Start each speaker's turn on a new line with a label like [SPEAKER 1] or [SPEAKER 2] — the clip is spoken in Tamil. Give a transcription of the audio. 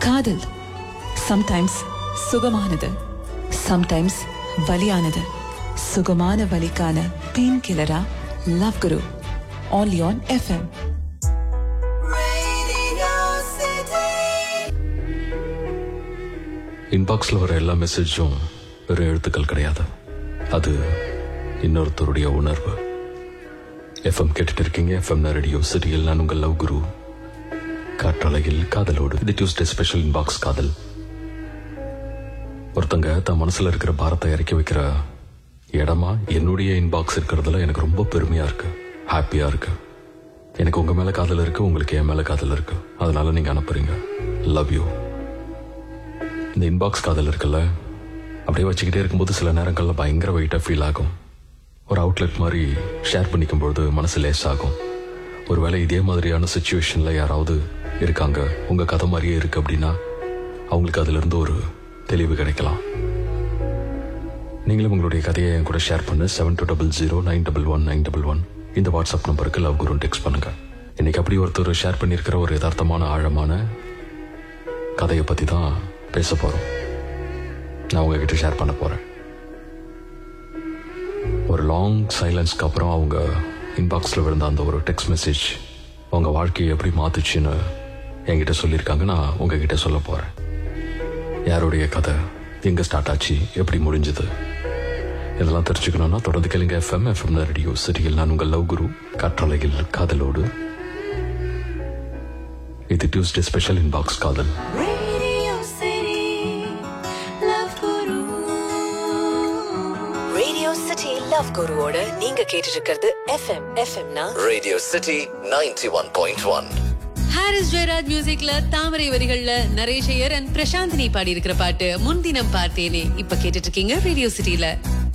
[SPEAKER 1] காதல் சம்டைம்ஸ் சுகமானது சம்டைம்ஸ் வலியானது சுகமான வலிக்கான பெயின் கில்லரா love guru only on FM
[SPEAKER 2] இன்பாக்ஸில் வர எல்லா மெசேஜும் வெறும் எழுத்துக்கள் கிடையாது அது இன்னொருத்தருடைய உணர்வு எஃப்எம் கேட்டுட்டு இருக்கீங்க எஃப்எம் ரேடியோ சிட்டியில் நான் உங்கள் லவ் குரு காற்றலையில் காதலோடு இது டியூஸ்டே ஸ்பெஷல் இன்பாக்ஸ் காதல் ஒருத்தங்க தன் மனசுல இருக்கிற பாரத்தை இறக்கி வைக்கிற இடமா என்னுடைய இன்பாக்ஸ் இருக்கிறதுல எனக்கு ரொம்ப பெருமையா இருக்கு ஹாப்பியா இருக்கு எனக்கு உங்க மேல காதல் இருக்கு உங்களுக்கு என் மேல காதல் இருக்கு அதனால நீங்க அனுப்புறீங்க லவ் யூ இந்த இன்பாக்ஸ் காதல் இருக்குல்ல அப்படியே வச்சுக்கிட்டே இருக்கும்போது சில நேரங்களில் பயங்கர வெயிட்டாக ஃபீல் ஆகும் ஒரு அவுட்லெட் மாதிரி ஷேர் பண்ணிக்கும்பொழுது மனசு லேஸ் ஆகும் ஒருவேளை இதே மாதிரியான சுச்சுவேஷனில் யாராவது இருக்காங்க உங்கள் கதை மாதிரியே இருக்கு அப்படின்னா அவங்களுக்கு அதிலிருந்து ஒரு தெளிவு கிடைக்கலாம் நீங்களும் உங்களுடைய கதையை என் கூட ஷேர் பண்ணு seven two double zero nine double one nine double one இந்த வாட்ஸ்அப் நம்பருக்கு லவ் குருன்னு டெக்ஸ்ட் பண்ணுங்க இன்னைக்கு அப்படி ஒருத்தர் ஷேர் பண்ணியிருக்கிற ஒரு யதார்த்தமான ஆழமான கதையை பற்றி தான் பேச போகிறோம் நான் உங்ககிட்ட ஷேர் பண்ண போகிறேன் ஒரு லாங் சைலன்ஸ்க்கு அப்புறம் அவங்க இன்பாக்ஸில் விழுந்த அந்த ஒரு டெக்ஸ்ட் மெசேஜ் அவங்க வாழ்க்கையை எப்படி மாத்துச்சுன்னு என்கிட்ட சொல்லியிருக்காங்க நான் உங்ககிட்ட சொல்ல போகிறேன் யாருடைய கதை எங்கே ஸ்டார்ட் ஆச்சு எப்படி முடிஞ்சது இதெல்லாம் தெரிஞ்சுக்கணும்னா தொடர்ந்து கேளுங்க எஃப்எம் எஃப்எம் ரேடியோ சிட்டியில் நான் உங்கள் லவ் குரு காற்றலையில் காதலோடு இது டியூஸ்டே ஸ்பெஷல் இன்பாக்ஸ் காதல்
[SPEAKER 3] Radio City Love Guru
[SPEAKER 4] Radio City Love குருவோட நீங்க கேட்டுட்டு இருக்கிறது எஃப்எம் எஃப்எம்னா
[SPEAKER 5] Radio City 91.1.
[SPEAKER 6] ஹாரிஸ் ஜெயராஜ் மியூசிக்ல தாமரை வரிகள்ல நரேஷ் ஐயர் அண்ட் பிரசாந்தினி பாடி இருக்கிற பாட்டு முன்தினம் பார்த்தேனே இப்ப கேட்டுட்டு இருக்கீங்க ரேடியோ சிட்டில